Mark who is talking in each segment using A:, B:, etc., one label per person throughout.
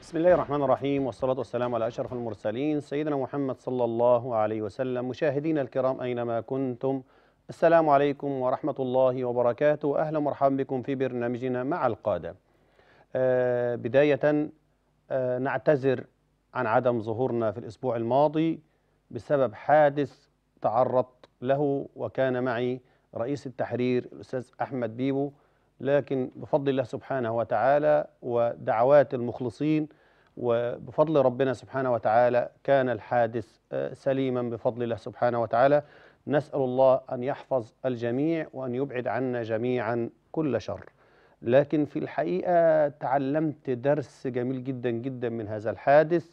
A: بسم الله الرحمن الرحيم والصلاة والسلام على أشرف المرسلين سيدنا محمد صلى الله عليه وسلم مشاهدينا الكرام أينما كنتم السلام عليكم ورحمة الله وبركاته أهلا ومرحبا بكم في برنامجنا مع القادة آه بداية آه نعتذر عن عدم ظهورنا في الأسبوع الماضي بسبب حادث تعرضت له وكان معي رئيس التحرير الأستاذ أحمد بيبو لكن بفضل الله سبحانه وتعالى ودعوات المخلصين وبفضل ربنا سبحانه وتعالى كان الحادث سليما بفضل الله سبحانه وتعالى نسأل الله أن يحفظ الجميع وأن يبعد عنا جميعا كل شر لكن في الحقيقة تعلمت درس جميل جدا جدا من هذا الحادث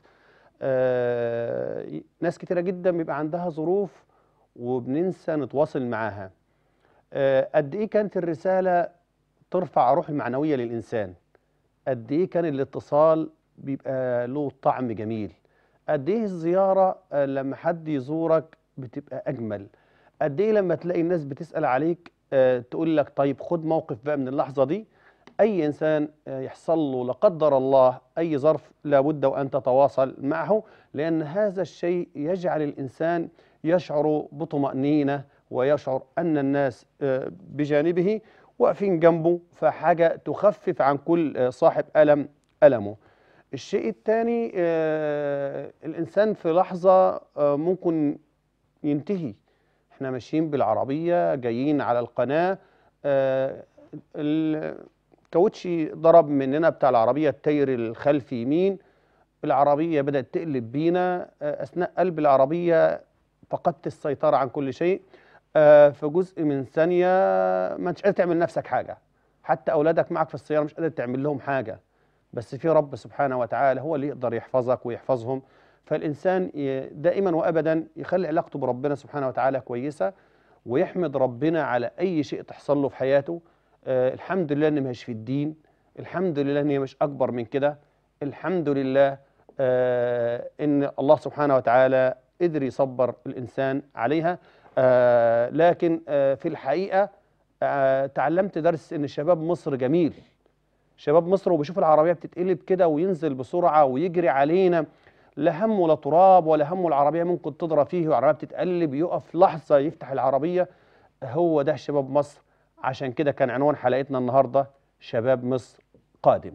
A: آه ناس كتيرة جدا بيبقى عندها ظروف وبننسى نتواصل معاها آه قد إيه كانت الرسالة ترفع روح المعنوية للإنسان قد إيه كان الاتصال بيبقى له طعم جميل قد إيه الزيارة لما حد يزورك بتبقى أجمل قد إيه لما تلاقي الناس بتسأل عليك تقول لك طيب خد موقف بقى من اللحظة دي أي إنسان يحصل له لا قدر الله أي ظرف لابد وأن تتواصل معه لأن هذا الشيء يجعل الإنسان يشعر بطمأنينة ويشعر أن الناس بجانبه واقفين جنبه فحاجة تخفف عن كل صاحب ألم ألمه الشيء الثاني آه الإنسان في لحظة آه ممكن ينتهي احنا ماشيين بالعربية جايين على القناة آه الكاوتشي ضرب مننا بتاع العربية التاير الخلفي يمين العربية بدأت تقلب بينا آه أثناء قلب العربية فقدت السيطرة عن كل شيء آه في جزء من ثانية ما انتش قادر تعمل نفسك حاجة حتى أولادك معك في السيارة مش قادر تعمل لهم حاجة بس في رب سبحانه وتعالى هو اللي يقدر يحفظك ويحفظهم فالإنسان دائما وأبدا يخلي علاقته بربنا سبحانه وتعالى كويسة ويحمد ربنا على أي شيء تحصل له في حياته آه الحمد لله إن مش في الدين الحمد لله إن هي مش أكبر من كده الحمد لله آه إن الله سبحانه وتعالى قدر يصبر الإنسان عليها آه لكن آه في الحقيقة آه تعلمت درس ان شباب مصر جميل شباب مصر وبيشوف العربية بتتقلب كده وينزل بسرعة ويجري علينا لا هم ولا تراب ولا هم العربية ممكن تضرب فيه والعربية بتتقلب يقف لحظة يفتح العربية هو ده شباب مصر عشان كده كان عنوان حلقتنا النهاردة شباب مصر قادم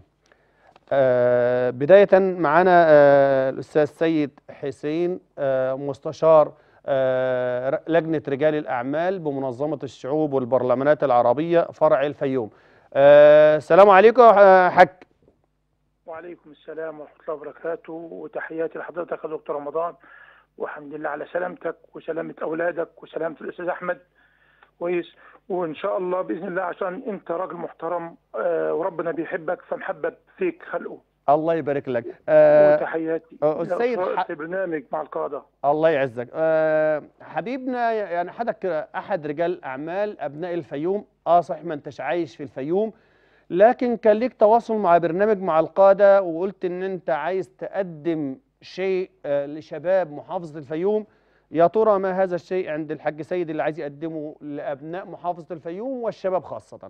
A: آه بداية معانا آه الأستاذ سيد حسين آه مستشار آه لجنة رجال الأعمال بمنظمة الشعوب والبرلمانات العربية فرع الفيوم آه السلام عليكم يا حاج
B: وعليكم السلام ورحمة الله وبركاته وتحياتي لحضرتك يا دكتور رمضان والحمد لله على سلامتك وسلامة أولادك وسلامة الأستاذ أحمد كويس وإن شاء الله بإذن الله عشان أنت راجل محترم آه وربنا بيحبك فمحبب فيك خلقه
A: الله يبارك لك
B: أه وتحياتي
A: السيد
B: في برنامج مع القاده
A: الله يعزك أه حبيبنا يعني حضرتك احد رجال اعمال ابناء الفيوم اه صحيح ما انتش عايش في الفيوم لكن كان ليك تواصل مع برنامج مع القاده وقلت ان انت عايز تقدم شيء آه لشباب محافظه الفيوم يا ترى ما هذا الشيء عند الحاج سيد اللي عايز يقدمه لابناء محافظه الفيوم والشباب خاصه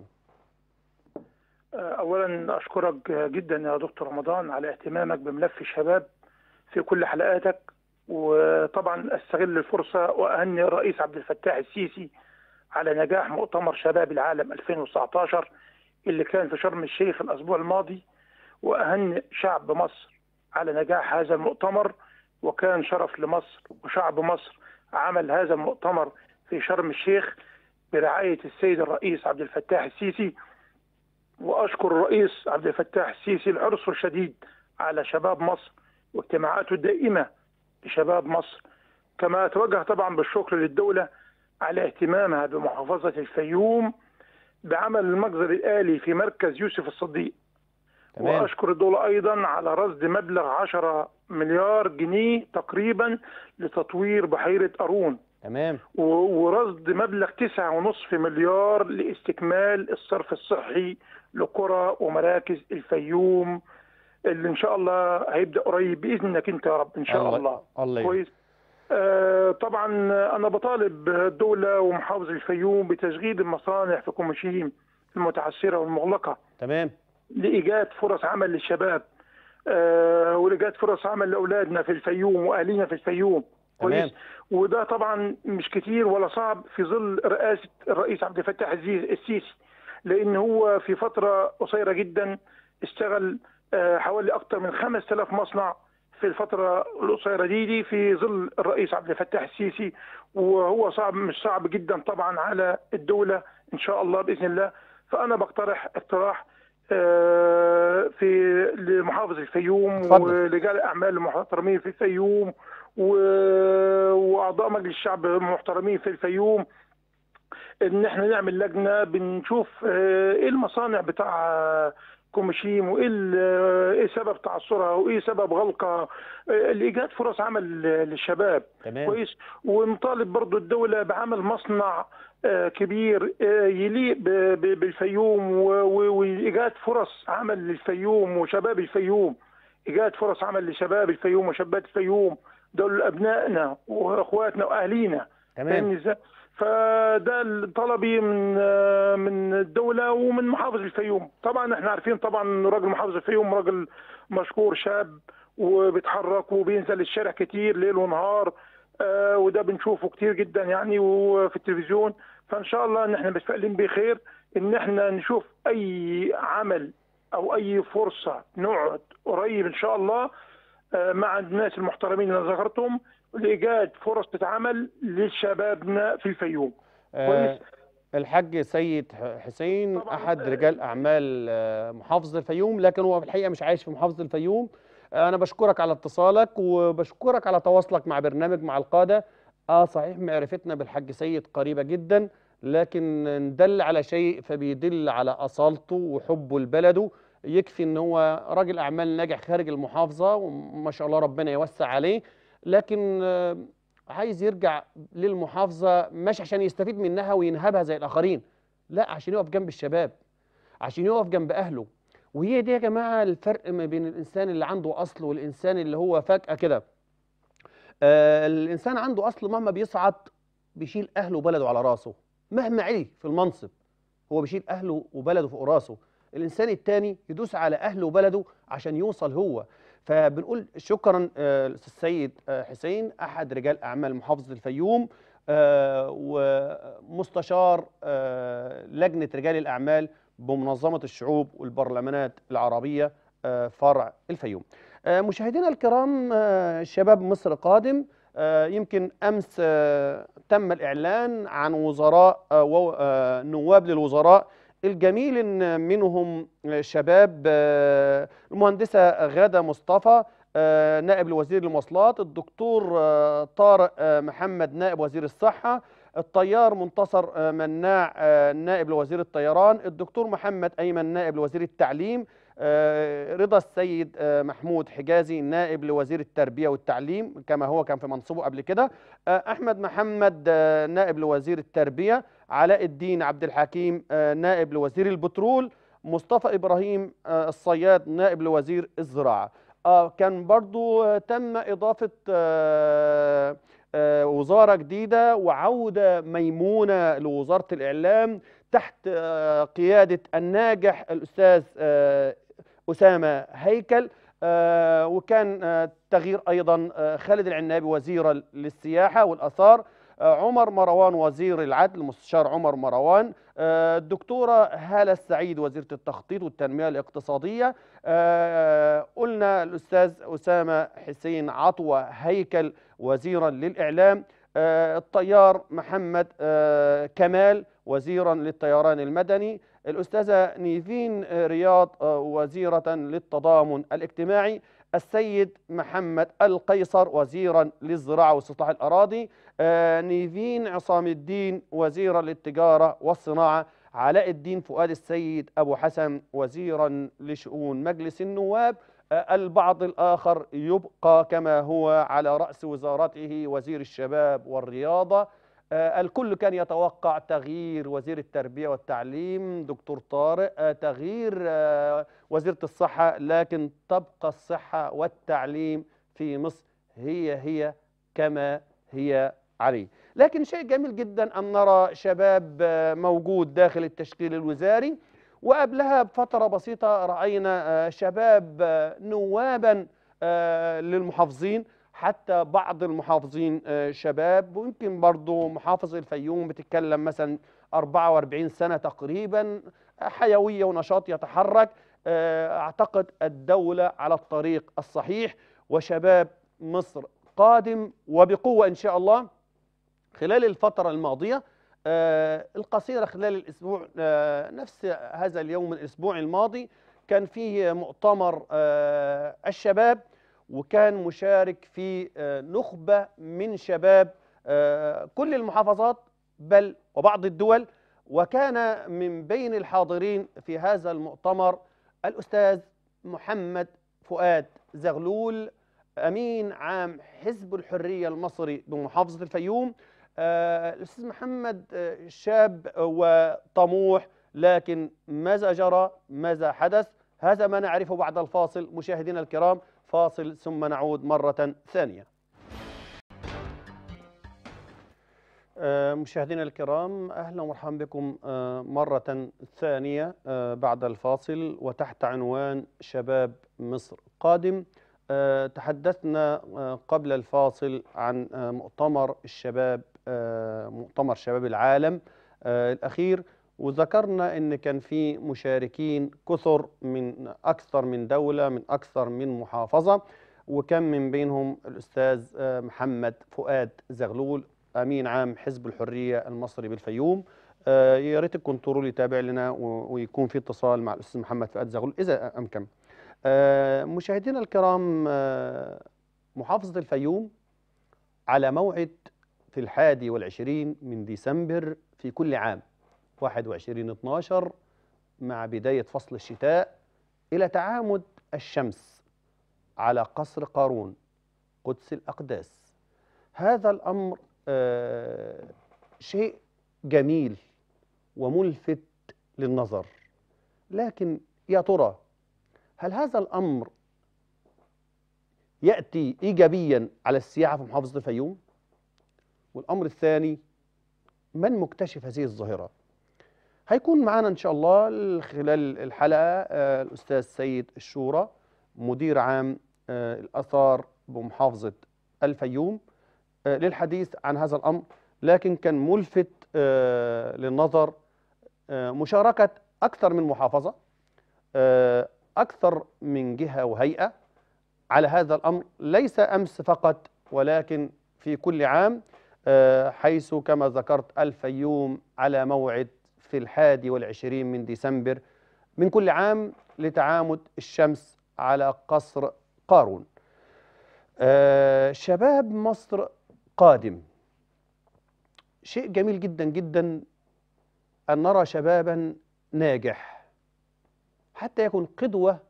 B: اولا اشكرك جدا يا دكتور رمضان على اهتمامك بملف الشباب في كل حلقاتك وطبعا استغل الفرصه واهني الرئيس عبد الفتاح السيسي على نجاح مؤتمر شباب العالم 2019 اللي كان في شرم الشيخ الاسبوع الماضي واهني شعب مصر على نجاح هذا المؤتمر وكان شرف لمصر وشعب مصر عمل هذا المؤتمر في شرم الشيخ برعايه السيد الرئيس عبد الفتاح السيسي واشكر الرئيس عبد الفتاح السيسي الحرص الشديد على شباب مصر واجتماعاته الدائمه لشباب مصر كما اتوجه طبعا بالشكر للدوله على اهتمامها بمحافظه الفيوم بعمل المجزر الالي في مركز يوسف الصديق تمام. واشكر الدوله ايضا على رصد مبلغ 10 مليار جنيه تقريبا لتطوير بحيره قارون
A: تمام
B: ورصد مبلغ 9.5 مليار لاستكمال الصرف الصحي لقرى ومراكز الفيوم اللي ان شاء الله هيبدا قريب باذنك انت يا رب ان شاء
A: الله
B: الله,
A: الله
B: كويس آه طبعا انا بطالب الدوله ومحافظ الفيوم بتشغيل المصانع في كومشيم المتعثره والمغلقه
A: تمام
B: لايجاد فرص عمل للشباب آه، ولقيت فرص عمل لاولادنا في الفيوم واهالينا في الفيوم
A: تمام.
B: كويس وده طبعا مش كتير ولا صعب في ظل رئاسه الرئيس عبد الفتاح الزي- السيسي لان هو في فتره قصيره جدا اشتغل آه، حوالي اكثر من 5000 مصنع في الفتره القصيره دي دي في ظل الرئيس عبد الفتاح السيسي وهو صعب مش صعب جدا طبعا على الدوله ان شاء الله باذن الله فانا بقترح اقتراح آه، في لمحافظ الفيوم
A: اتفضل.
B: ورجال الاعمال المحترمين في الفيوم و- واعضاء مجلس الشعب المحترمين في الفيوم ان احنا نعمل لجنه بنشوف آه، ايه المصانع بتاع آه، كوميشيم وايه ال- آه، ايه سبب تعثرها وايه سبب غلقها آه، لايجاد فرص عمل للشباب
A: تمام
B: كويس ونطالب برضو الدولة بعمل مصنع آه، كبير آه، يليق ب- ب- بالفيوم و- و- وإيجاد فرص عمل للفيوم وشباب الفيوم إيجاد فرص عمل لشباب الفيوم وشابات الفيوم دول أبنائنا وأخواتنا وأهلينا
A: تمام
B: فاهمني ازاي؟ فده طلبي من آه، من الدوله ومن محافظ الفيوم طبعا احنا عارفين طبعا إنه راجل محافظ الفيوم راجل مشكور شاب وبيتحرك وبينزل الشارع كتير ليل ونهار آه، وده بنشوفه كتير جدا يعني وفي التلفزيون فان شاء الله ان احنا متفائلين بخير ان احنا نشوف اي عمل او اي فرصه نقعد قريب ان شاء الله آه، مع الناس المحترمين اللي أنا ذكرتهم لايجاد فرص عمل لشبابنا في الفيوم
A: آه
B: كويس.
A: الحاج سيد ح- حسين
B: طبعاً،
A: احد
B: آه،
A: رجال اعمال آه، محافظه الفيوم لكن هو في الحقيقه مش عايش في محافظه الفيوم آه، انا بشكرك على اتصالك وبشكرك على تواصلك مع برنامج مع القاده اه صحيح معرفتنا بالحاج سيد قريبه جدا لكن ندل على شيء فبيدل على اصالته وحبه لبلده يكفي ان هو راجل اعمال ناجح خارج المحافظه وما شاء الله ربنا يوسع عليه لكن آه، عايز يرجع للمحافظه مش عشان يستفيد منها وينهبها زي الاخرين لا عشان يقف جنب الشباب عشان يقف جنب اهله وهي دي يا جماعه الفرق ما بين الانسان اللي عنده اصل والانسان اللي هو فجاه كده آه الانسان عنده اصل مهما بيصعد بيشيل اهله وبلده على راسه مهما علي في المنصب هو بيشيل اهله وبلده فوق راسه الانسان التاني يدوس على اهله وبلده عشان يوصل هو فبنقول شكرا آه، الاستاذ سيد آه، حسين احد رجال اعمال محافظه الفيوم آه، ومستشار آه، لجنه رجال الاعمال بمنظمه الشعوب والبرلمانات العربيه آه، فرع الفيوم. آه، مشاهدينا الكرام آه، شباب مصر قادم آه، يمكن امس آه، تم الاعلان عن وزراء آه، و- آه، نواب للوزراء الجميل ان منهم شباب آه، المهندسه غاده مصطفى آه، نائب لوزير المواصلات الدكتور آه، طارق آه، محمد نائب وزير الصحه الطيار منتصر آه، مناع آه، نائب لوزير الطيران الدكتور محمد ايمن نائب لوزير التعليم آه، رضا السيد آه، محمود حجازي نائب لوزير التربيه والتعليم كما هو كان في منصبه قبل كده آه، احمد محمد آه، نائب لوزير التربيه علاء الدين عبد الحكيم آه، نائب لوزير البترول مصطفى ابراهيم آه، الصياد نائب لوزير الزراعه آه كان برضو آه، تم اضافه آه، آه، وزاره جديده وعوده ميمونه لوزاره الاعلام تحت آه، قياده الناجح الاستاذ آه، اسامه هيكل آه، وكان آه، تغيير ايضا آه، خالد العنابي وزيرا للسياحه والاثار آه، عمر مروان وزير العدل المستشار عمر مروان آه، الدكتوره هاله السعيد وزيره التخطيط والتنميه الاقتصاديه آه، قلنا الاستاذ اسامه حسين عطوه هيكل وزيرا للاعلام آه، الطيار محمد آه، كمال وزيرا للطيران المدني الأستاذة نيفين آه، رياض آه، وزيرة للتضامن الاجتماعي السيد محمد القيصر وزيرا للزراعة واستصلاح الأراضي آه، نيفين عصام الدين وزيرا للتجارة والصناعة علاء الدين فؤاد السيد أبو حسن وزيرا لشؤون مجلس النواب آه، البعض الآخر يبقى كما هو على رأس وزارته وزير الشباب والرياضة آه، الكل كان يتوقع تغيير وزير التربية والتعليم دكتور طارق آه، تغيير آه، وزيرة الصحة لكن تبقى الصحة والتعليم في مصر هي هي كما هي عليه لكن شيء جميل جدا أن نرى شباب آه، موجود داخل التشكيل الوزاري وقبلها بفترة بسيطة رأينا آه، شباب آه، نوابا آه، للمحافظين حتى بعض المحافظين آه، شباب ويمكن برضو محافظ الفيوم بتتكلم مثلا 44 سنة تقريبا حيوية ونشاط يتحرك آه، أعتقد الدولة على الطريق الصحيح وشباب مصر قادم وبقوة إن شاء الله خلال الفترة الماضية آه، القصيرة خلال الأسبوع آه، نفس هذا اليوم الأسبوع الماضي كان فيه مؤتمر آه، الشباب وكان مشارك في آه، نخبة من شباب آه، كل المحافظات بل وبعض الدول وكان من بين الحاضرين في هذا المؤتمر الأستاذ محمد فؤاد زغلول أمين عام حزب الحرية المصري بمحافظة الفيوم آه، الأستاذ محمد آه، شاب وطموح لكن ماذا جرى ماذا حدث هذا ما نعرفه بعد الفاصل مشاهدينا الكرام فاصل ثم نعود مرة ثانية آه، مشاهدينا الكرام اهلا ومرحبا بكم آه، مره ثانيه آه، بعد الفاصل وتحت عنوان شباب مصر قادم آه، تحدثنا آه، قبل الفاصل عن آه، مؤتمر الشباب آه، مؤتمر شباب العالم آه، الاخير وذكرنا ان كان في مشاركين كثر من اكثر من دوله من اكثر من محافظه وكان من بينهم الاستاذ آه، محمد فؤاد زغلول امين عام حزب الحريه المصري بالفيوم آه، يا ريت الكنترول يتابع لنا و- ويكون في اتصال مع الاستاذ محمد فؤاد زغلول اذا امكن آه، مشاهدينا الكرام آه، محافظه الفيوم على موعد في الحادي والعشرين من ديسمبر في كل عام 21 12 مع بدايه فصل الشتاء الى تعامد الشمس على قصر قارون قدس الاقداس هذا الامر آه، شيء جميل وملفت للنظر لكن يا ترى هل هذا الامر ياتي ايجابيا على السياحه في محافظه الفيوم والامر الثاني من مكتشف هذه الظاهره هيكون معنا ان شاء الله خلال الحلقه آه، الاستاذ سيد الشورى مدير عام آه، الاثار بمحافظه الفيوم آه، للحديث عن هذا الامر لكن كان ملفت آه، للنظر آه، مشاركه اكثر من محافظه آه، اكثر من جهه وهيئه على هذا الامر ليس امس فقط ولكن في كل عام آه، حيث كما ذكرت الفيوم على موعد في الحادي والعشرين من ديسمبر من كل عام لتعامد الشمس على قصر قارون آه، شباب مصر قادم شيء جميل جدا جدا أن نرى شبابا ناجح حتى يكون قدوة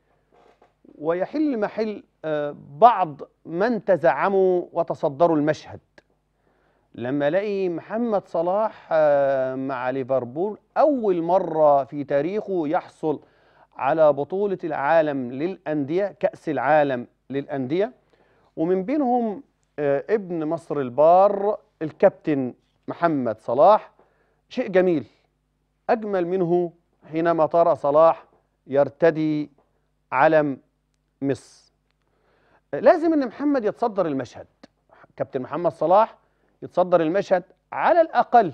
A: ويحل محل آه، بعض من تزعموا وتصدروا المشهد لما الاقي محمد صلاح آه، مع ليفربول اول مره في تاريخه يحصل على بطوله العالم للانديه كاس العالم للانديه ومن بينهم آه، ابن مصر البار الكابتن محمد صلاح شيء جميل اجمل منه حينما ترى صلاح يرتدي علم مصر آه، لازم ان محمد يتصدر المشهد كابتن محمد صلاح يتصدر المشهد على الأقل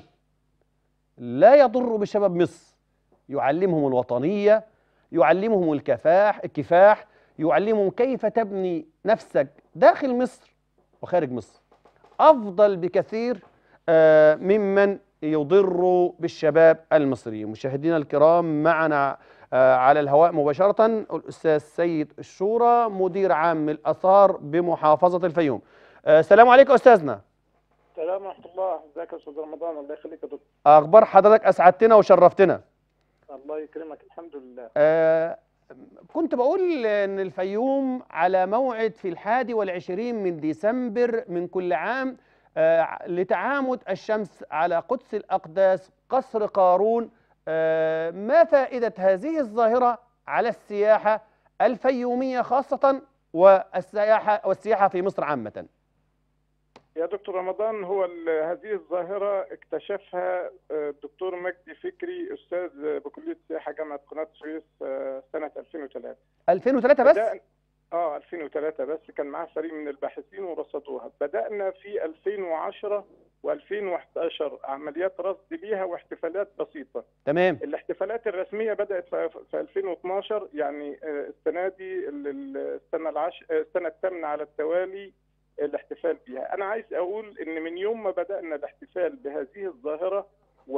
A: لا يضر بشباب مصر يعلمهم الوطنية يعلمهم الكفاح الكفاح يعلمهم كيف تبني نفسك داخل مصر وخارج مصر أفضل بكثير آه، ممن يضر بالشباب المصري مشاهدينا الكرام معنا آه، على الهواء مباشرة الأستاذ سيد الشورى مدير عام الآثار بمحافظة الفيوم آه، السلام عليكم أستاذنا
B: السلام ورحمه الله ازيك يا استاذ رمضان الله يخليك يا دكتور
A: اخبار حضرتك اسعدتنا وشرفتنا
B: الله يكرمك الحمد لله
A: آه كنت بقول ان الفيوم على موعد في الحادي والعشرين من ديسمبر من كل عام آه لتعامد الشمس على قدس الاقداس قصر قارون آه ما فائده هذه الظاهره على السياحه الفيوميه خاصه والسياحه والسياحه في مصر عامه
C: يا دكتور رمضان هو ال- هذه الظاهرة اكتشفها آه، الدكتور مجدي فكري أستاذ بكلية السياحة جامعة قناة السويس آه، سنة 2003
A: 2003 بس
C: بدأنا- اه 2003 بس كان معاه فريق من الباحثين ورصدوها بدأنا في 2010 و2011 عمليات رصد ليها واحتفالات بسيطة
A: تمام
C: الاحتفالات الرسمية بدأت في في 2012 يعني آه، السنة دي ال- ال- السنة العش... آه، السنة الثامنة على التوالي الاحتفال بها أنا عايز أقول إن من يوم ما بدأنا الاحتفال بهذه الظاهرة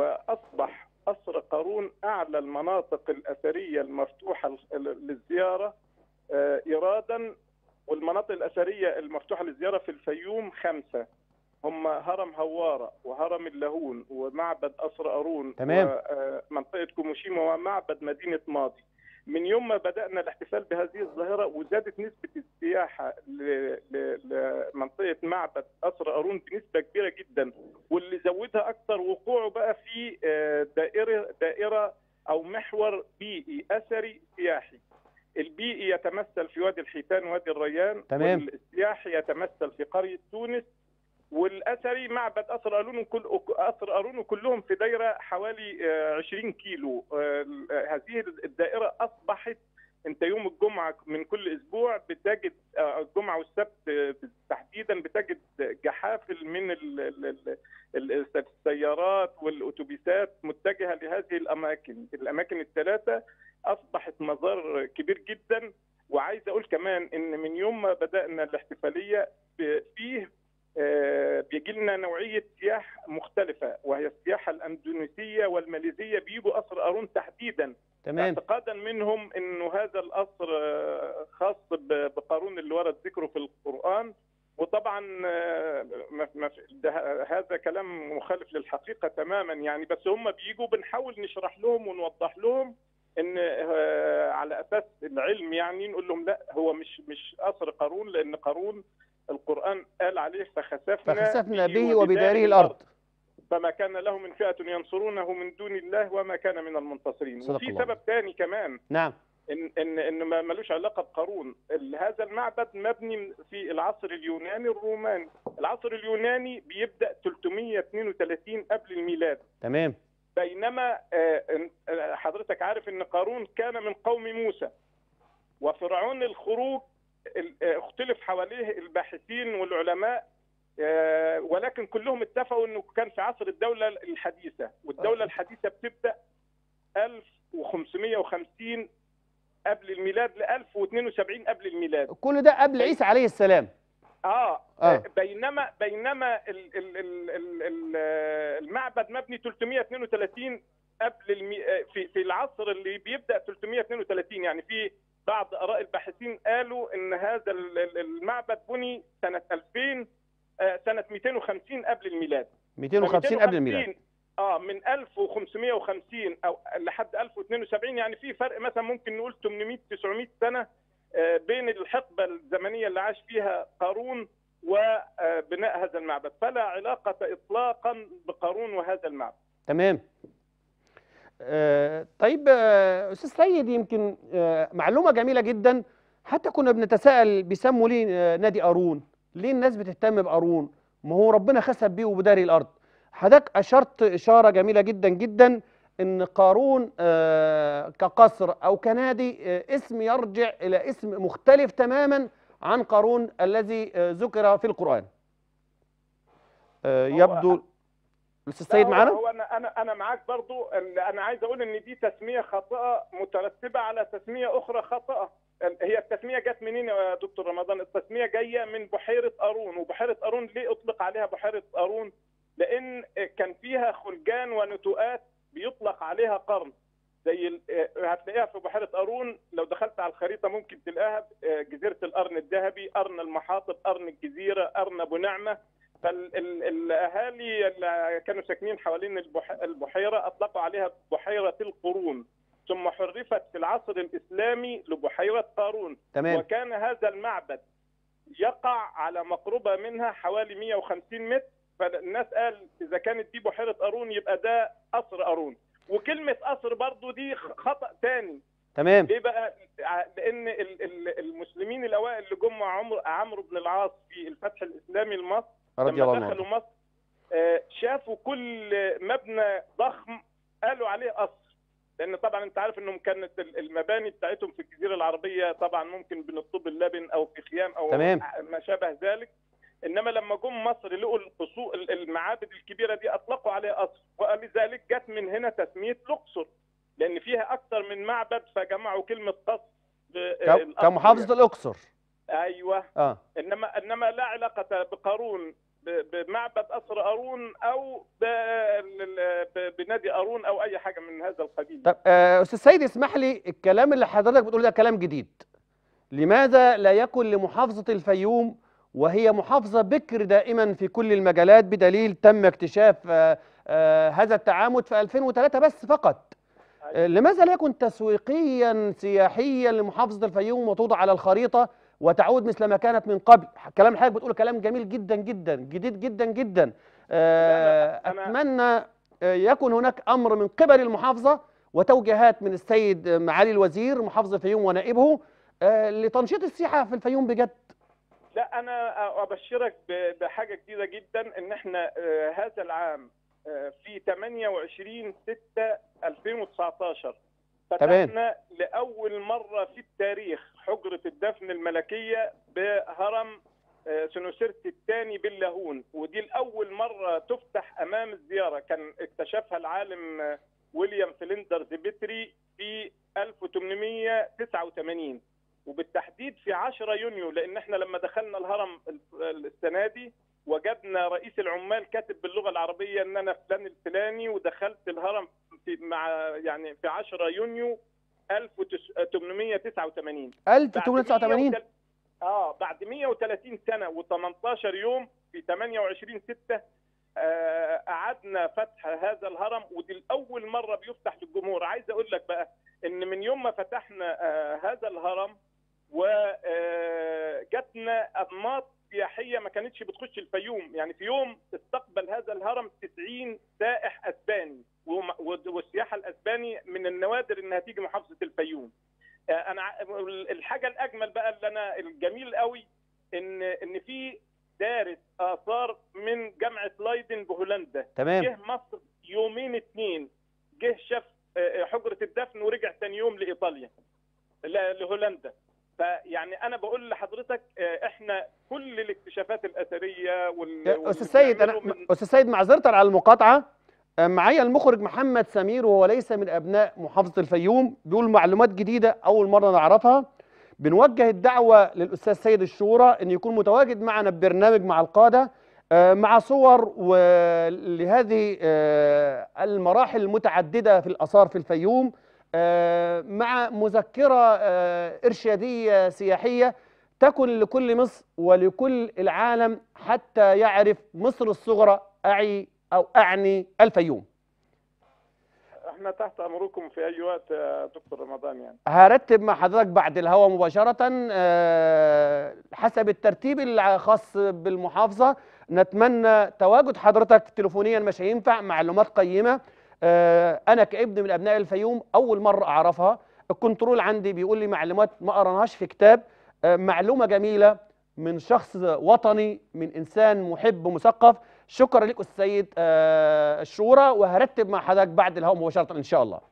C: وأصبح قصر قارون أعلى المناطق الأثرية المفتوحة ل- للزيارة آه، إيرادا والمناطق الأثرية المفتوحة للزيارة في الفيوم خمسة هم هرم هوارة وهرم اللاهون ومعبد قصر قارون
A: تمام.
C: ومنطقة كوموشيما ومعبد مدينة ماضي من يوم ما بدأنا الاحتفال بهذه الظاهرة وزادت نسبة السياحة ل- ل- لمنطقة معبد قصر قارون بنسبة كبيرة جدا واللي زودها أكثر وقوعه بقى في آه، دائرة دائرة أو محور بيئي أثري سياحي البيئي يتمثل في وادي الحيتان وادي الريان
A: تمام.
C: والسياحي يتمثل في قرية تونس والاثري معبد قصر قارون كل قصر قارون كلهم في دايره حوالي آه، 20 كيلو آه، هذه الدائره اصبحت انت يوم الجمعه من كل اسبوع بتجد آه، الجمعه والسبت آه، تحديدا بتجد جحافل من ال- ال- ال- ال- السيارات والاتوبيسات متجهه لهذه الاماكن الاماكن الثلاثه اصبحت مزار كبير جدا وعايز اقول كمان ان من يوم ما بدانا الاحتفاليه ب- فيه آه، بيجي لنا نوعيه سياح مختلفه وهي السياحه الاندونيسيه والماليزيه بيجوا قصر قارون تحديدا
A: تمام
C: اعتقادا منهم انه هذا القصر آه، خاص ب- بقارون اللي ورد ذكره في القران وطبعا آه، ما- ما- ده- هذا كلام مخالف للحقيقه تماما يعني بس هم بيجوا بنحاول نشرح لهم ونوضح لهم ان آه، على اساس العلم يعني نقول لهم لا هو مش مش قصر قارون لان قارون القران قال عليه فخسفنا
A: فخسفنا به وبداره الارض
C: فما كان له من فئة ينصرونه من دون الله وما كان من المنتصرين
A: صدق
C: وفي
A: الله.
C: سبب ثاني كمان
A: نعم
C: ان ان ان ما ملوش علاقه بقارون ال- هذا المعبد مبني في العصر اليوناني الروماني العصر اليوناني بيبدا 332 قبل الميلاد
A: تمام
C: بينما آه، إن- آه، حضرتك عارف ان قارون كان من قوم موسى وفرعون الخروج ال- آه، اختلف حواليه الباحثين والعلماء آه، ولكن كلهم اتفقوا انه كان في عصر الدوله الحديثه والدوله الحديثه بتبدا 1550 قبل الميلاد ل 1072 قبل الميلاد
A: كل ده قبل عيسى عليه السلام
C: اه,
A: آه.
C: بينما بينما ال ال ال ال ال المعبد مبني 332 قبل المي... في في العصر اللي بيبدا 332 يعني في بعض اراء الباحثين قالوا ان هذا ال- ال- المعبد بني سنه 2000 آه، سنه 250 قبل الميلاد
A: 250 قبل الميلاد
C: 250 اه من 1550 او لحد 1072 يعني في فرق مثلا ممكن نقول 800 900 سنه آه، بين الحقبه الزمنيه اللي عاش فيها قارون وبناء هذا المعبد فلا علاقه اطلاقا بقارون وهذا المعبد
A: تمام آه طيب آه، استاذ سيد يمكن آه معلومه جميله جدا حتى كنا بنتساءل بيسموا ليه آه نادي قارون ليه الناس بتهتم بقارون ما هو ربنا خسف بيه وبداري الارض حضرتك اشرت اشاره جميله جدا جدا ان قارون آه كقصر او كنادي آه اسم يرجع الى اسم مختلف تماما عن قارون الذي آه ذكر في القران آه
C: هو-
A: يبدو الاستاذ سيد
C: لا، هو-
A: معانا
C: هو انا انا انا معاك برضو ال- انا عايز اقول ان دي تسميه خاطئه مترتبه على تسميه اخرى خاطئه ال- هي التسميه جت منين يا دكتور رمضان التسميه جايه من بحيره قارون وبحيره قارون ليه اطلق عليها بحيره قارون لان كان فيها خلجان ونتوءات بيطلق عليها قرن زي ال- هتلاقيها في بحيره قارون لو دخلت على الخريطه ممكن تلاقيها جزيره القرن الذهبي قرن المحاطب قرن الجزيره قرن ابو نعمه فالاهالي اللي كانوا ساكنين حوالين البح- البحيره اطلقوا عليها بحيره القرون ثم حرفت في العصر الاسلامي لبحيره قارون
A: تمام
C: وكان هذا المعبد يقع على مقربه منها حوالي 150 متر فالناس قال اذا كانت دي بحيره قارون يبقى ده قصر قارون وكلمه قصر برضو دي خطا ثاني
A: تمام
C: ليه بقى؟ ع- لان ال- ال- المسلمين الاوائل اللي جم مع عمرو عمرو بن العاص في الفتح الاسلامي لمصر
A: رضي الله
C: لما
A: عنه
C: دخلوا مصر آه، شافوا كل مبنى ضخم قالوا عليه قصر لان طبعا انت عارف انهم كانت ال- المباني بتاعتهم في الجزيره العربيه طبعا ممكن من الطوب اللبن او في خيام او
A: تمام.
C: ما شابه ذلك انما لما جم مصر لقوا القصور المعابد الكبيره دي اطلقوا عليه قصر ولذلك جت من هنا تسميه الاقصر لان فيها اكثر من معبد فجمعوا كلمه قصر ب-
A: ك-
C: القصر
A: كمحافظه الاقصر
C: يعني. ايوه
A: اه
C: انما انما لا علاقه بقارون ب- بمعبد قصر قارون او ب- ب- بنادي قارون او اي حاجه من هذا القبيل
A: طب آه، استاذ سيد اسمح لي الكلام اللي حضرتك بتقوله ده كلام جديد لماذا لا يكن لمحافظه الفيوم وهي محافظه بكر دائما في كل المجالات بدليل تم اكتشاف آه، آه، هذا التعامد في 2003 بس فقط آه، لماذا لا يكن تسويقيا سياحيا لمحافظه الفيوم وتوضع على الخريطه وتعود مثل ما كانت من قبل كلام حضرتك بتقول كلام جميل جدا جدا جديد جدا جدا آه،
C: لا، لا، أنا-
A: اتمنى آه، يكن هناك امر من قبل المحافظه وتوجيهات من السيد معالي الوزير محافظ الفيوم ونائبه آه، لتنشيط السياحه في الفيوم بجد
C: لا انا ابشرك ب- بحاجه جديده جدا ان احنا آه، هذا العام آه، في 28 6 2019
A: تمام.
C: فتحنا لاول مره في التاريخ حجره الدفن الملكيه بهرم آه، سنوسرت الثاني باللاهون ودي الاول مره تفتح امام الزياره كان اكتشفها العالم آه، ويليام فليندرز بيتري في 1889 وبالتحديد في 10 يونيو لان احنا لما دخلنا الهرم ال- السنه دي وجدنا رئيس العمال كاتب باللغه العربيه ان انا فلان الفلاني ودخلت الهرم في مع يعني في 10 يونيو 1889 بعد
A: 1889
C: 100 اه بعد 130 سنه و18 يوم في 28 6 آه قعدنا فتح هذا الهرم ودي الاول مره بيفتح للجمهور عايز اقول لك بقى ان من يوم ما فتحنا آه هذا الهرم وجاتنا انماط سياحيه ما كانتش بتخش الفيوم يعني في يوم استقبل هذا الهرم 90 سائح اسباني وم- والسياحه الاسباني من النوادر انها تيجي محافظه الفيوم آه، انا ع- الحاجه الاجمل بقى اللي انا الجميل قوي ان ان في دارس اثار من جامعه لايدن بهولندا
A: تمام
C: جه مصر يومين اتنين جه شاف آه، حجره الدفن ورجع تاني يوم لايطاليا ل- لهولندا فيعني انا بقول لحضرتك آه، احنا كل الاكتشافات الاثريه وال
A: يا
C: وال-
A: استاذ سيد انا
C: بنعمله من-
A: استاذ سيد معذره على المقاطعه آه، معايا المخرج محمد سمير وهو ليس من ابناء محافظه الفيوم بيقول معلومات جديده اول مره نعرفها بنوجه الدعوه للاستاذ سيد الشورى ان يكون متواجد معنا ببرنامج مع القاده آه، مع صور ولهذه آه، المراحل المتعدده في الاثار في الفيوم آه، مع مذكره آه، ارشاديه سياحيه تكن لكل مصر ولكل العالم حتى يعرف مصر الصغرى أعي أو أعني الفيوم
C: احنا تحت امركم في اي وقت يا دكتور رمضان يعني
A: هرتب مع حضرتك بعد الهوا مباشرة آه، حسب الترتيب الخاص بالمحافظة نتمنى تواجد حضرتك تليفونيا مش هينفع معلومات قيمة آه، أنا كابن من أبناء الفيوم أول مرة أعرفها الكنترول عندي بيقول لي معلومات ما قرناهاش في كتاب آه، معلومة جميلة من شخص وطني من إنسان محب مثقف شكرا لك أستاذ سيد آه، الشورى وهرتب مع حضرتك بعد الهوا مباشرة إن شاء الله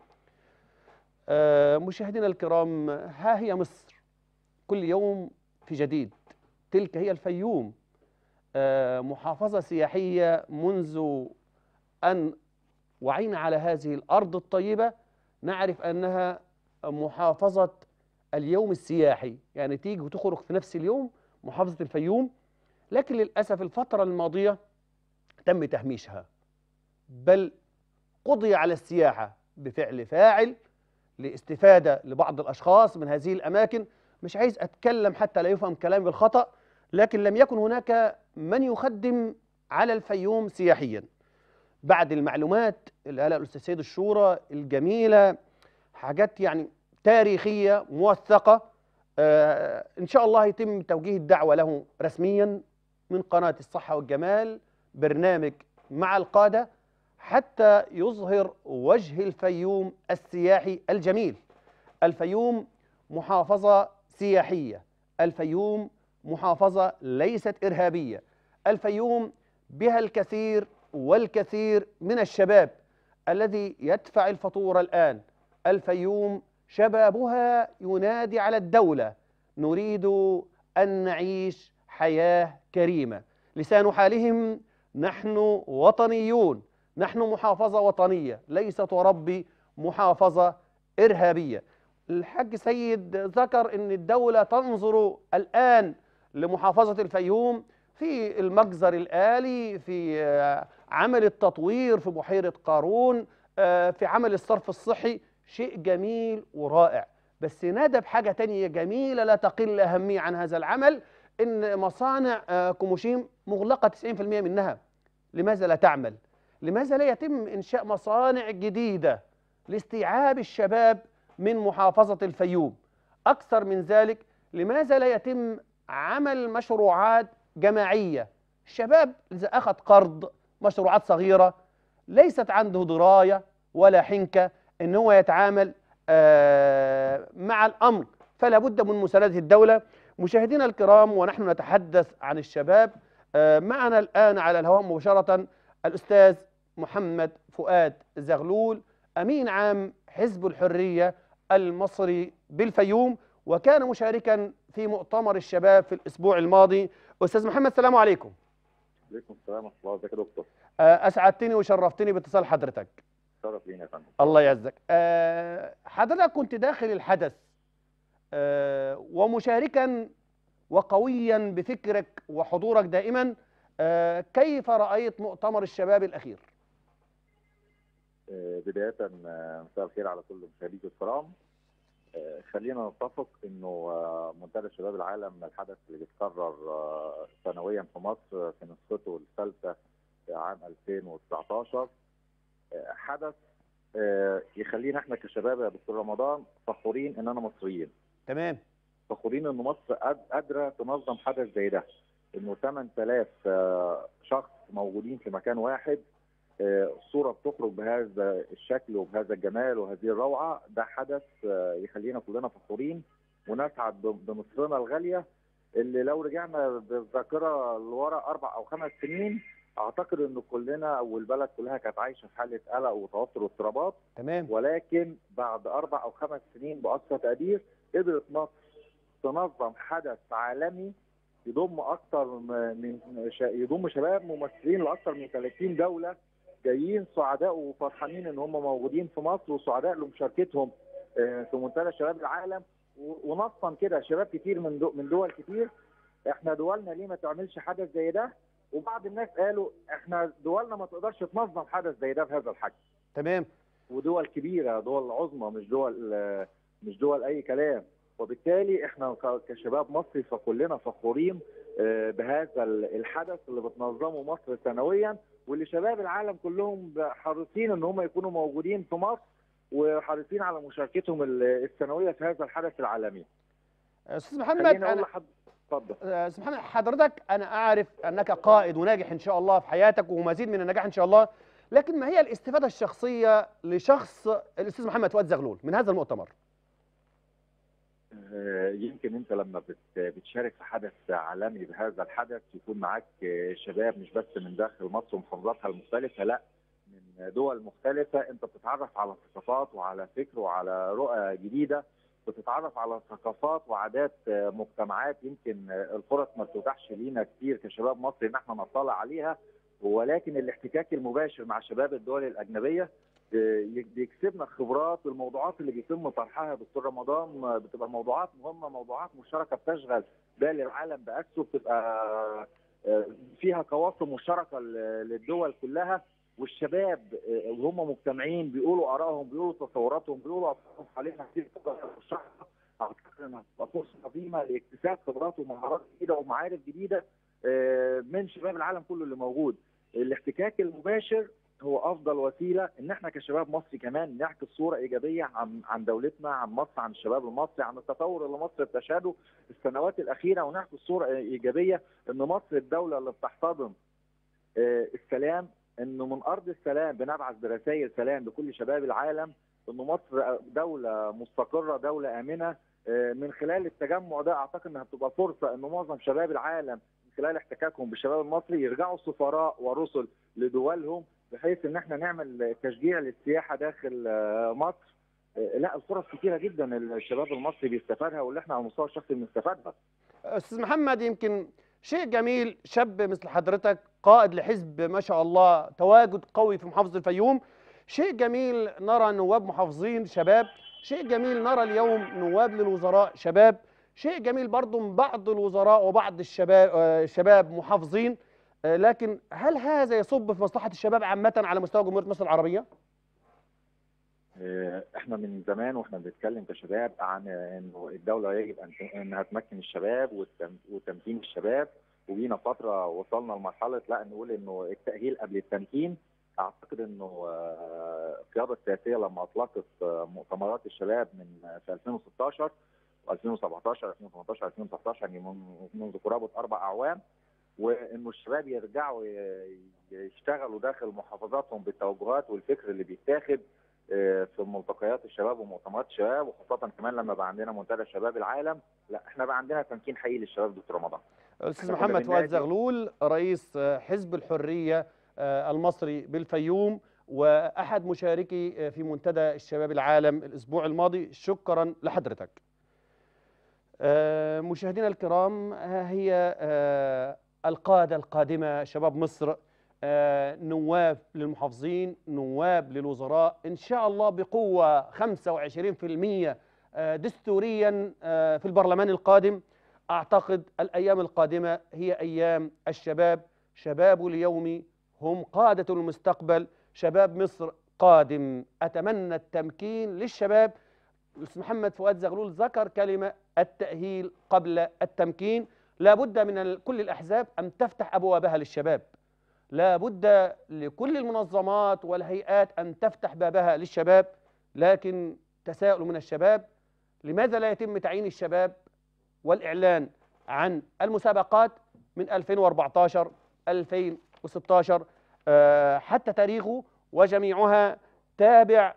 A: آه، مشاهدينا الكرام ها هي مصر كل يوم في جديد تلك هي الفيوم آه، محافظة سياحية منذ أن وعينا على هذه الأرض الطيبة نعرف أنها محافظة اليوم السياحي يعني تيجي وتخرج في نفس اليوم محافظة الفيوم لكن للأسف الفترة الماضية تم تهميشها بل قضي على السياحة بفعل فاعل لاستفادة لبعض الأشخاص من هذه الأماكن مش عايز أتكلم حتى لا يفهم كلامي بالخطأ لكن لم يكن هناك من يخدم على الفيوم سياحيا بعد المعلومات اللي قالها الأستاذ سيد الشورى الجميلة حاجات يعني تاريخية موثقة آه إن شاء الله يتم توجيه الدعوة له رسميا من قناة الصحة والجمال برنامج مع القادة حتى يظهر وجه الفيوم السياحي الجميل الفيوم محافظة سياحية الفيوم محافظة ليست إرهابية الفيوم بها الكثير والكثير من الشباب الذي يدفع الفاتورة الآن الفيوم شبابها ينادي على الدولة نريد أن نعيش حياة كريمة لسان حالهم نحن وطنيون نحن محافظة وطنية ليست وربي محافظة إرهابية الحاج سيد ذكر أن الدولة تنظر الآن لمحافظة الفيوم في المجزر الآلي في آه، عمل التطوير في بحيرة قارون آه، في عمل الصرف الصحي شيء جميل ورائع بس نادى بحاجة تانية جميلة لا تقل أهمية عن هذا العمل إن مصانع آه، كوموشيم مغلقة 90% منها لماذا لا تعمل؟ لماذا لا يتم إنشاء مصانع جديدة لاستيعاب الشباب من محافظة الفيوم أكثر من ذلك لماذا لا يتم عمل مشروعات جماعية الشباب إذا أخذ قرض مشروعات صغيرة ليست عنده دراية ولا حنكة إن هو يتعامل آه، مع الأمر فلا بد من مساندة الدولة مشاهدينا الكرام ونحن نتحدث عن الشباب آه، معنا الآن على الهواء مباشرة الأستاذ محمد فؤاد زغلول أمين عام حزب الحرية المصري بالفيوم وكان مشاركا في مؤتمر الشباب في الأسبوع الماضي أستاذ محمد السلام عليكم
D: عليكم السلام ورحمه الله ازيك يا دكتور
A: آه، أسعدتني وشرفتني باتصال حضرتك
D: شرف لينا يا فندم
A: الله يعزك آه، حضرتك كنت داخل الحدث آه، ومشاركا وقويا بفكرك وحضورك دائما آه، كيف رأيت مؤتمر الشباب الأخير
D: آه، بدايه آه، مساء الخير على كل مشاهديك الكرام آه، خلينا نتفق انه آه، منتدى شباب العالم الحدث اللي بيتكرر آه، سنويا في مصر في نسخته الثالثه في عام 2019 آه، حدث آه، يخلينا احنا كشباب يا دكتور رمضان فخورين اننا مصريين
A: تمام
D: فخورين ان مصر قاد- قادره تنظم حدث زي ده انه 8000 آه، شخص موجودين في مكان واحد آه، صوره بتخرج بهذا الشكل وبهذا الجمال وهذه الروعه ده حدث آه، يخلينا كلنا فخورين ونسعد ب- بمصرنا الغاليه اللي لو رجعنا بالذاكره لورا اربع او خمس سنين اعتقد ان كلنا او البلد كلها كانت عايشه في حاله قلق وتوتر واضطرابات
A: تمام
D: ولكن بعد اربع او خمس سنين باقصى تقدير قدرت مصر تنظم حدث عالمي يضم اكثر من ش- يضم شباب ممثلين لاكثر من 30 دوله جايين سعداء وفرحانين ان هم موجودين في مصر وسعداء لمشاركتهم آه، في منتدى شباب العالم و- ونصا كده شباب كتير من دو من دول كتير احنا دولنا ليه ما تعملش حدث زي ده وبعض الناس قالوا احنا دولنا ما تقدرش تنظم حدث زي ده بهذا الحجم
A: تمام
D: ودول كبيره دول عظمى مش دول آه، مش دول اي كلام وبالتالي احنا ك- كشباب مصري فكلنا فخورين آه، بهذا ال- الحدث اللي بتنظمه مصر سنويا واللي شباب العالم كلهم حريصين ان هم يكونوا موجودين في مصر وحريصين على مشاركتهم ال- السنويه في هذا الحدث العالمي.
A: أستاذ محمد
D: خليني اقول
A: أنا
D: لحد اتفضل
A: آه، أستاذ محمد حضرتك أنا أعرف أنك قائد وناجح إن شاء الله في حياتك ومزيد من النجاح إن شاء الله لكن ما هي الاستفادة الشخصية لشخص الأستاذ محمد فؤاد زغلول من هذا المؤتمر؟
D: آه، يمكن انت لما بت- بتشارك في حدث عالمي بهذا الحدث يكون معاك آه، شباب مش بس من داخل مصر ومحافظاتها المختلفه لا من دول مختلفه انت بتتعرف على ثقافات وعلى فكر وعلى رؤى جديده بتتعرف على ثقافات وعادات آه، مجتمعات يمكن آه، الفرص ما بتتاحش لينا كتير كشباب مصري ان احنا نطلع عليها ولكن الاحتكاك المباشر مع شباب الدول الاجنبيه بيكسبنا خبرات والموضوعات اللي بيتم طرحها يا دكتور رمضان بتبقى موضوعات مهمه موضوعات مشتركه بتشغل بال العالم بأسه بتبقى آه، فيها قواسم مشتركه ل- للدول كلها والشباب آه، وهم مجتمعين بيقولوا ارائهم بيقولوا تصوراتهم بيقولوا افكارهم عليها كتير مشتركه اعتقد انها هتبقى فرصه عظيمه لاكتساب خبرات ومهارات جديده ومعارف جديده آه، من شباب العالم كله اللي موجود الاحتكاك المباشر هو افضل وسيله ان احنا كشباب مصري كمان نعكس صوره ايجابيه عن عن دولتنا عن مصر عن الشباب المصري عن التطور اللي مصر بتشهده في السنوات الاخيره ونعكس صوره ايجابيه ان مصر الدوله اللي بتحتضن آه، السلام انه من ارض السلام بنبعث برسائل سلام لكل شباب العالم انه مصر دوله مستقره دوله امنه آه، من خلال التجمع ده اعتقد انها بتبقى فرصه ان معظم شباب العالم من خلال احتكاكهم بالشباب المصري يرجعوا سفراء ورسل لدولهم بحيث ان احنا نعمل تشجيع للسياحه داخل آه، مصر آه، لا الفرص كتيره جدا الشباب المصري بيستفادها واللي احنا على المستوى الشخصي بنستفادها
A: استاذ محمد يمكن شيء جميل شاب مثل حضرتك قائد لحزب ما شاء الله تواجد قوي في محافظه الفيوم شيء جميل نرى نواب محافظين شباب شيء جميل نرى اليوم نواب للوزراء شباب شيء جميل برضو من بعض الوزراء وبعض الشباب آه، شباب محافظين آه، لكن هل هذا يصب في مصلحه الشباب عامه على مستوى جمهوريه مصر العربيه؟
D: آه، احنا من زمان واحنا بنتكلم كشباب عن انه الدوله يجب ان انها تمكن الشباب والتم- وتمكين الشباب وجينا فتره وصلنا لمرحله لا نقول انه التاهيل قبل التمكين اعتقد انه آه، القياده السياسيه لما اطلقت آه، مؤتمرات الشباب من آه، في 2016 و2017 2018 2019 يعني من- منذ قرابه اربع اعوام وانه الشباب يرجعوا ي- يشتغلوا داخل محافظاتهم بالتوجهات والفكر اللي بيتاخد آه، في ملتقيات الشباب ومؤتمرات الشباب وخاصه كمان لما بقى عندنا منتدى شباب العالم لا احنا بقى عندنا تمكين حقيقي للشباب دكتور رمضان
A: الاستاذ
D: إحنا كنا
A: محمد فؤاد
D: بننادي-
A: زغلول رئيس آه، حزب الحريه آه، المصري بالفيوم واحد مشاركي آه، في منتدى الشباب العالم الاسبوع الماضي شكرا لحضرتك آه، مشاهدينا الكرام ها هي آه، القاده القادمه شباب مصر آه، نواب للمحافظين نواب للوزراء ان شاء الله بقوه 25% آه، دستوريا آه، في البرلمان القادم اعتقد الايام القادمه هي ايام الشباب شباب اليوم هم قاده المستقبل شباب مصر قادم اتمنى التمكين للشباب الاستاذ محمد فؤاد زغلول ذكر كلمه التاهيل قبل التمكين لا بد من ال- كل الاحزاب ان تفتح ابوابها للشباب لا بد لكل المنظمات والهيئات ان تفتح بابها للشباب لكن تساؤل من الشباب لماذا لا يتم تعيين الشباب والإعلان عن المسابقات من 2014 2016 آه، حتى تاريخه وجميعها تابع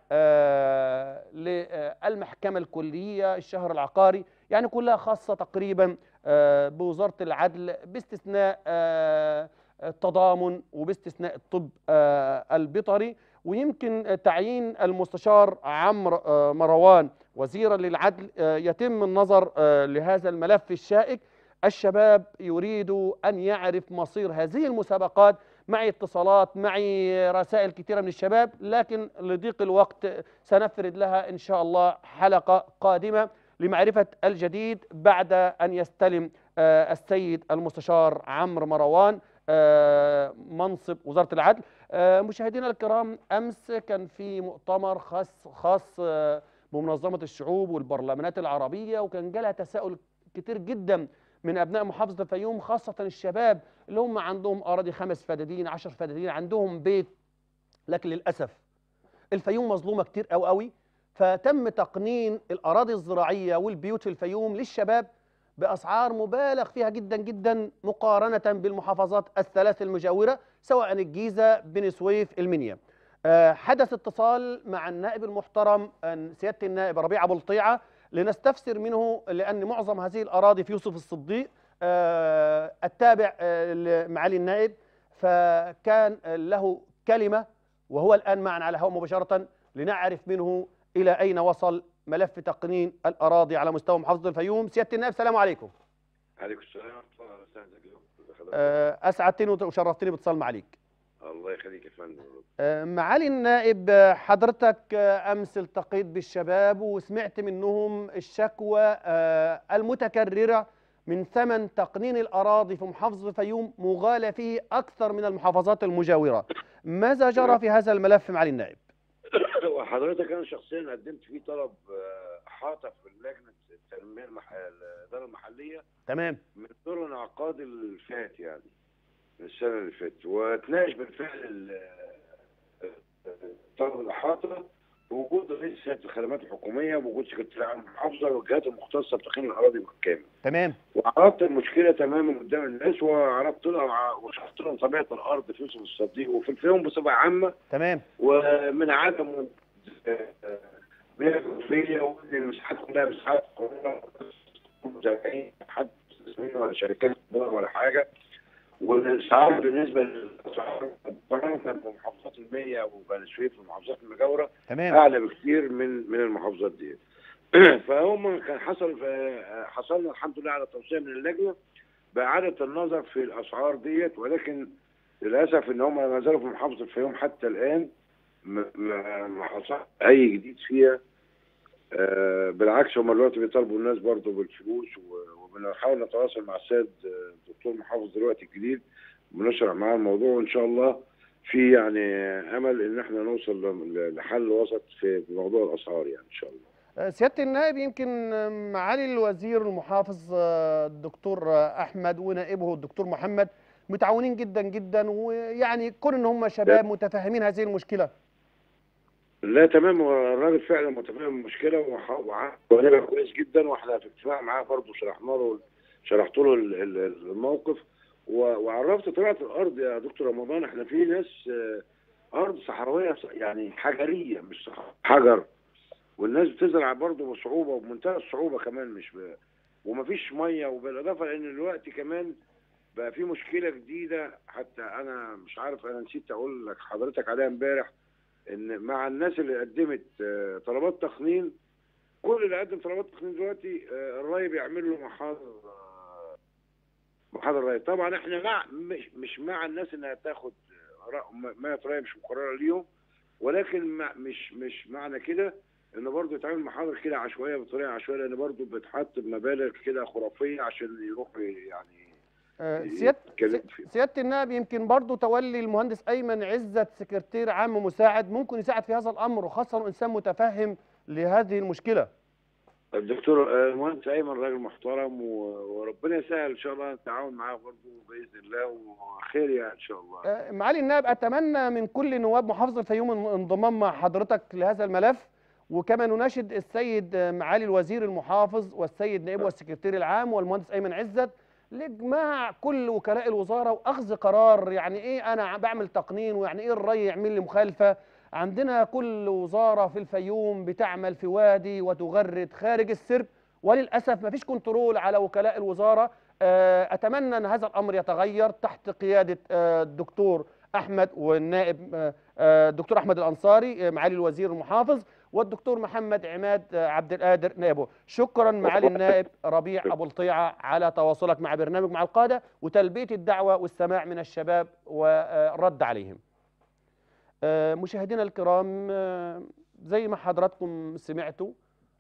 A: آه، للمحكمة الكلية الشهر العقاري يعني كلها خاصة تقريبا آه، بوزارة العدل باستثناء آه، التضامن وباستثناء الطب آه، البيطري ويمكن تعيين المستشار عمرو آه، مروان وزيرا للعدل آه، يتم النظر آه، لهذا الملف الشائك الشباب يريد أن يعرف مصير هذه المسابقات معي اتصالات معي رسائل كثيرة من الشباب لكن لضيق الوقت سنفرد لها إن شاء الله حلقة قادمة لمعرفة الجديد بعد أن يستلم آه، السيد المستشار عمرو مروان آه، منصب وزارة العدل آه، مشاهدينا الكرام أمس كان في مؤتمر خاص خاص آه، بمنظمة الشعوب والبرلمانات العربية وكان جالها تساؤل كتير جدا من أبناء محافظة الفيوم خاصة الشباب اللي هم عندهم أراضي خمس فدادين عشر فدادين عندهم بيت لكن للأسف الفيوم مظلومة كتير أوي أوي فتم تقنين الأراضي الزراعية والبيوت في الفيوم للشباب بأسعار مبالغ فيها جدا جدا مقارنة بالمحافظات الثلاث المجاورة سواء الجيزة بني سويف المنيا آه، حدث اتصال مع النائب المحترم آه، سيادة النائب ربيع أبو الطيعة لنستفسر منه لأن معظم هذه الأراضي في يوسف الصديق آه، التابع آه، لمعالي النائب فكان آه، له كلمة وهو الآن معنا على الهواء مباشرة لنعرف منه إلى أين وصل ملف تقنين الأراضي على مستوى محافظة الفيوم سيادة النائب السلام عليكم
E: عليكم السلام ورحمة الله وبركاته
A: آه، أسعدتني وشرفتني باتصال معاليك
E: الله يخليك يا فندم
A: آه، معالي النائب آه، حضرتك آه، امس التقيت بالشباب وسمعت منهم الشكوى آه، المتكرره من ثمن تقنين الاراضي في محافظه الفيوم مغالى فيه اكثر من المحافظات المجاوره. ماذا جرى في هذا الملف معالي النائب؟
E: وحضرتك انا شخصيا قدمت فيه طلب آه، احاطه في لجنه التنميه المح... الاداره المحليه
A: تمام
E: من دور الانعقاد اللي فات يعني من السنه اللي فاتت واتناقش بالفعل ال- آه، طلب الاحاطه بوجود رئيس هيئه الخدمات الحكوميه ووجود سكرتير عام المحافظه والجهات المختصه بتقييم الاراضي بالكامل.
A: تمام
E: وعرضت المشكله تماما قدام الناس وعرضت لهم وشرحت لهم طبيعه الارض في يوسف الصديق وفي الفيوم بصفه عامه
A: تمام
E: ومن عدم بناء الجغرافية وان المساحات كلها مساحات قانونية، مزارعين حد مسؤولين ولا شركات كبار ولا حاجه الاسعار بالنسبه للاسعار مقارنه بمحافظات المية وبني سويف والمحافظات المجاوره
A: تمام
E: اعلى بكتير من من المحافظات دي فهم كان حصل حصلنا الحمد لله على توصيه من اللجنه باعاده النظر في الاسعار ديت ولكن للاسف ان هم ما زالوا في محافظه الفيوم حتى الان ما- ما ما حصل اي جديد فيها آه، بالعكس هم دلوقتي بيطالبوا الناس برضه بالفلوس و- وبنحاول نتواصل مع السيد آه، الدكتور محافظ دلوقتي الجديد بنشرح معاه الموضوع وان شاء الله في يعني امل ان احنا نوصل ل- لحل وسط في موضوع الاسعار يعني ان شاء الله
A: آه، سياده النائب يمكن آه، معالي الوزير المحافظ آه، الدكتور آه، احمد ونائبه الدكتور محمد متعاونين جدا جدا ويعني كون ان هم شباب متفاهمين هذه المشكله
E: لا تمام هو الراجل فعلا متفاهم المشكله وح- وع- وهنبقى كويس جدا واحنا في اتفاق معاه برضه شرحنا له شرحت له ال- ال- الموقف و- وعرفت طبيعه الارض يا دكتور رمضان احنا في ناس آه، ارض صحراويه ص- يعني حجريه مش صحراء حجر والناس بتزرع برضه بصعوبه وبمنتهى الصعوبه كمان مش ب... ومفيش ميه وبالاضافه لان دلوقتي كمان بقى في مشكله جديده حتى انا مش عارف انا نسيت اقول لك حضرتك عليها امبارح ان مع الناس اللي قدمت آه، طلبات تقنين كل اللي قدم طلبات تقنين دلوقتي آه، الري بيعمل له محاضر آه، محاضر ري طبعا احنا مع مش, مش مع الناس انها تاخد آه، رأ- م- ميه ري مش مقرره ليهم ولكن مع مش مش معنى كده ان برضه يتعمل محاضر كده عشوائيه بطريقه عشوائيه لان برضه بتحط بمبالغ كده خرافيه عشان يروحوا يعني
A: آه، سياده
E: يتكلموا فيها
A: سياده النائب يمكن برضو تولي المهندس ايمن عزت سكرتير عام مساعد ممكن يساعد في هذا الامر وخاصه انسان متفهم لهذه المشكله
E: الدكتور آه، المهندس ايمن راجل محترم و- وربنا يسهل ان شاء الله التعاون معاه برضه باذن الله وخير يعني ان شاء الله
A: آه، معالي النائب اتمنى من كل نواب محافظه الفيوم ان- انضمام مع حضرتك لهذا الملف وكما نناشد السيد آه، معالي الوزير المحافظ والسيد نائب والسكرتير العام والمهندس ايمن عزت لاجماع كل وكلاء الوزاره واخذ قرار يعني ايه انا بعمل تقنين ويعني ايه الري يعمل لي مخالفه عندنا كل وزاره في الفيوم بتعمل في وادي وتغرد خارج السرب وللاسف ما فيش كنترول على وكلاء الوزاره آه، اتمنى ان هذا الامر يتغير تحت قياده آه، الدكتور احمد والنائب آه، آه، الدكتور احمد الانصاري آه، معالي الوزير المحافظ والدكتور محمد عماد آه، عبد القادر نائبه شكرا معالي النائب ربيع ابو الطيعه على تواصلك مع برنامج مع القاده وتلبيه الدعوه والسماع من الشباب والرد عليهم آه، مشاهدينا الكرام آه، زي ما حضراتكم سمعتوا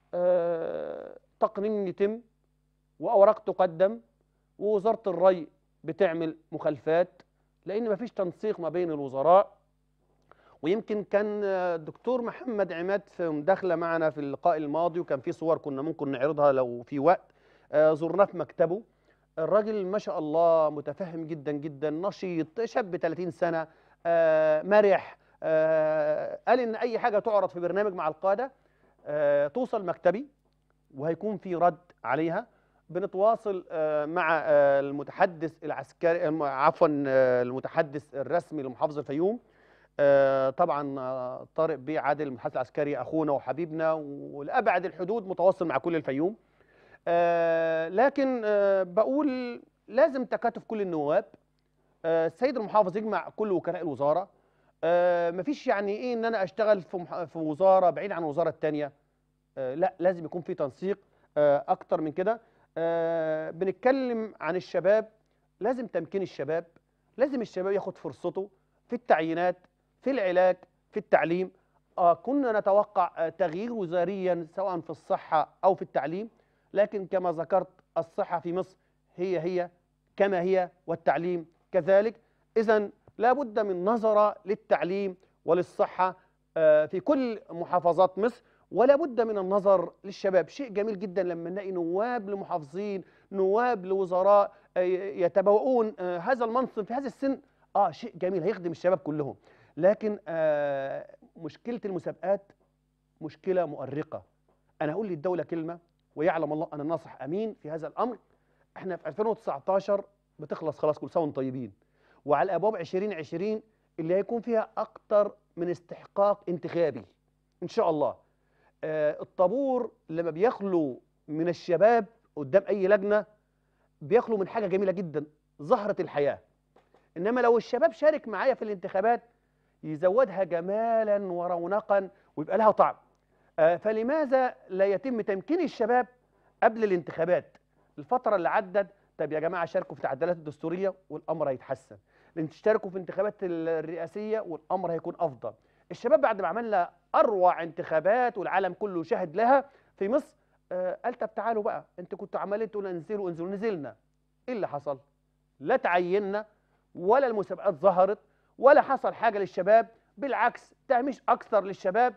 A: آه، تقنين يتم واوراق تقدم ووزاره الري بتعمل مخالفات لان مفيش تنسيق ما بين الوزراء ويمكن كان آه، الدكتور محمد عماد في مداخله معنا في اللقاء الماضي وكان في صور كنا ممكن نعرضها لو في وقت آه، زرناه في مكتبه الراجل ما شاء الله متفهم جدا جدا نشيط شاب 30 سنه آه، مرح آه، قال ان اي حاجه تعرض في برنامج مع القاده آه، توصل مكتبي وهيكون في رد عليها بنتواصل آه، مع آه، المتحدث العسكري الم- عفوا آه، المتحدث الرسمي لمحافظه الفيوم آه، طبعا آه، طارق بيه عادل المتحدث العسكري اخونا وحبيبنا ولابعد الحدود متواصل مع كل الفيوم آه، لكن آه، بقول لازم تكاتف كل النواب آه، السيد المحافظ يجمع كل وكلاء الوزاره آه، مفيش يعني ايه ان انا اشتغل في مح- في وزاره بعيد عن الوزاره الثانيه لا لازم يكون في تنسيق آه، اكتر من كده آه، بنتكلم عن الشباب لازم تمكين الشباب لازم الشباب ياخد فرصته في التعيينات في العلاج في التعليم آه كنا نتوقع آه، تغيير وزاريا سواء في الصحة أو في التعليم لكن كما ذكرت الصحة في مصر هي هي كما هي والتعليم كذلك إذا لابد من نظرة للتعليم وللصحة آه، في كل محافظات مصر ولا بد من النظر للشباب شيء جميل جدا لما نلاقي نواب لمحافظين نواب لوزراء آه، يتبوؤون آه، هذا المنصب في هذا السن اه شيء جميل هيخدم الشباب كلهم لكن آه مشكله المسابقات مشكله مؤرقه انا هقول للدوله كلمه ويعلم الله انا ناصح امين في هذا الامر احنا في 2019 بتخلص خلاص كل سنه وانتم طيبين وعلى ابواب 2020 اللي هيكون فيها اكتر من استحقاق انتخابي ان شاء الله آه الطابور لما بيخلو من الشباب قدام اي لجنه بيخلو من حاجه جميله جدا زهره الحياه انما لو الشباب شارك معايا في الانتخابات يزودها جمالا ورونقا ويبقى لها طعم آه، فلماذا لا يتم تمكين الشباب قبل الانتخابات الفترة اللي عدت طب يا جماعة شاركوا في التعديلات الدستورية والأمر هيتحسن لأن تشتركوا في انتخابات الرئاسية والأمر هيكون أفضل الشباب بعد ما عملنا أروع انتخابات والعالم كله شهد لها في مصر آه، قال طب تعالوا بقى انتوا كنتوا عمالين تقولوا انزلوا انزلوا نزلنا ايه اللي حصل؟ لا تعيننا ولا المسابقات ظهرت ولا حصل حاجة للشباب بالعكس تهميش أكثر للشباب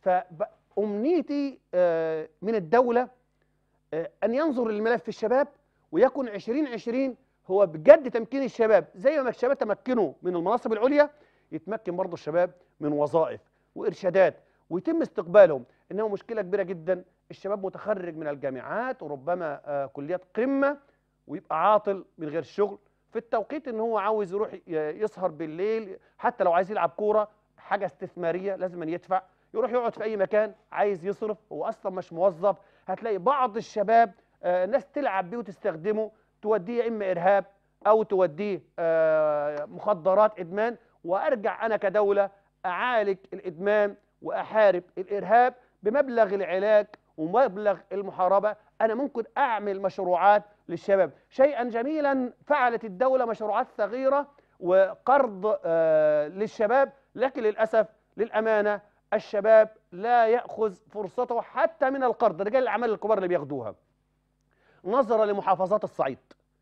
A: فأمنيتي آه، من الدولة آه، أن ينظر للملف الشباب ويكون 2020 هو بجد تمكين الشباب زي ما الشباب تمكنوا من المناصب العليا يتمكن برضه الشباب من وظائف وإرشادات ويتم استقبالهم إنه مشكلة كبيرة جدا الشباب متخرج من الجامعات وربما آه، كليات قمة ويبقى عاطل من غير شغل في التوقيت ان هو عاوز يروح ي- يسهر بالليل حتى لو عايز يلعب كوره حاجه استثماريه لازم أن يدفع يروح يقعد في اي مكان عايز يصرف هو اصلا مش موظف هتلاقي بعض الشباب آه، ناس تلعب بيه وتستخدمه توديه يا اما ارهاب او توديه آه، مخدرات ادمان وارجع انا كدوله اعالج الادمان واحارب الارهاب بمبلغ العلاج ومبلغ المحاربه انا ممكن اعمل مشروعات للشباب شيئا جميلا فعلت الدوله مشروعات صغيره وقرض آه، للشباب لكن للاسف للامانه الشباب لا ياخذ فرصته حتى من القرض رجال الاعمال الكبار اللي بياخدوها نظرا لمحافظات الصعيد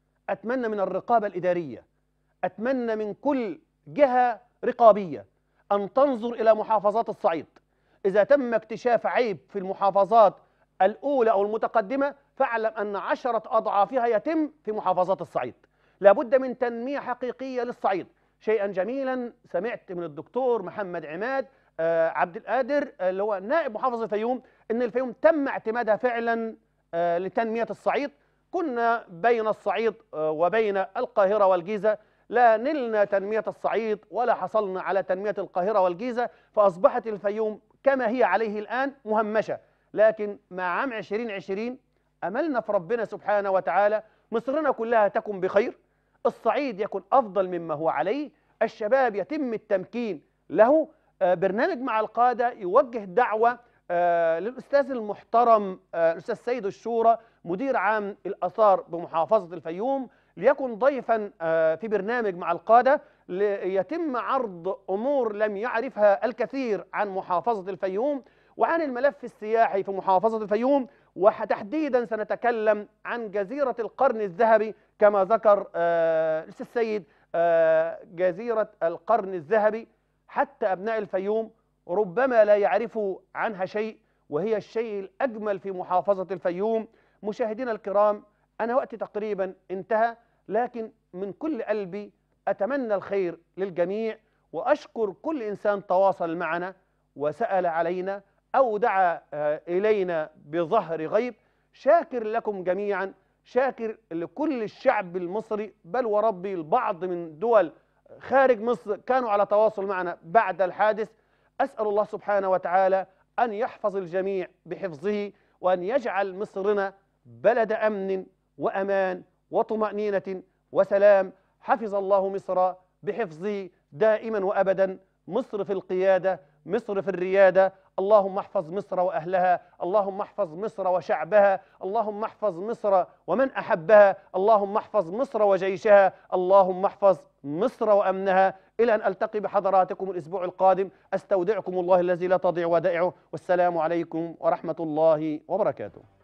A: اتمنى من الرقابه الاداريه اتمنى من كل جهه رقابيه ان تنظر الى محافظات الصعيد اذا تم اكتشاف عيب في المحافظات الاولى او المتقدمه فاعلم ان عشره اضعافها يتم في محافظات الصعيد لابد من تنميه حقيقيه للصعيد شيئا جميلا سمعت من الدكتور محمد عماد آه، عبد القادر آه، اللي هو نائب محافظ الفيوم ان الفيوم تم اعتمادها فعلا آه، لتنميه الصعيد كنا بين الصعيد آه، وبين القاهره والجيزه لا نلنا تنميه الصعيد ولا حصلنا على تنميه القاهره والجيزه فاصبحت الفيوم كما هي عليه الان مهمشه لكن مع عام 2020 املنا في ربنا سبحانه وتعالى مصرنا كلها تكن بخير الصعيد يكون افضل مما هو عليه الشباب يتم التمكين له آه، برنامج مع القاده يوجه دعوه آه، للاستاذ المحترم آه، الاستاذ سيد الشورى مدير عام الاثار بمحافظه الفيوم ليكن ضيفا آه، في برنامج مع القاده ليتم عرض امور لم يعرفها الكثير عن محافظه الفيوم وعن الملف السياحي في محافظه الفيوم وتحديدا سنتكلم عن جزيره القرن الذهبي كما ذكر آه، الاستاذ السيد آه، جزيره القرن الذهبي حتى ابناء الفيوم ربما لا يعرفوا عنها شيء وهي الشيء الاجمل في محافظه الفيوم مشاهدينا الكرام انا وقتي تقريبا انتهى لكن من كل قلبي اتمنى الخير للجميع واشكر كل انسان تواصل معنا وسال علينا او دعا آه، الينا بظهر غيب شاكر لكم جميعا شاكر لكل الشعب المصري بل وربي البعض من دول خارج مصر كانوا على تواصل معنا بعد الحادث اسال الله سبحانه وتعالى ان يحفظ الجميع بحفظه وان يجعل مصرنا بلد امن وامان وطمانينه وسلام حفظ الله مصر بحفظه دائما وابدا مصر في القياده مصر في الرياده اللهم احفظ مصر واهلها اللهم احفظ مصر وشعبها اللهم احفظ مصر ومن احبها اللهم احفظ مصر وجيشها اللهم احفظ مصر وامنها الى ان التقي بحضراتكم الاسبوع القادم استودعكم الله الذي لا تضيع ودائعه والسلام عليكم ورحمه الله وبركاته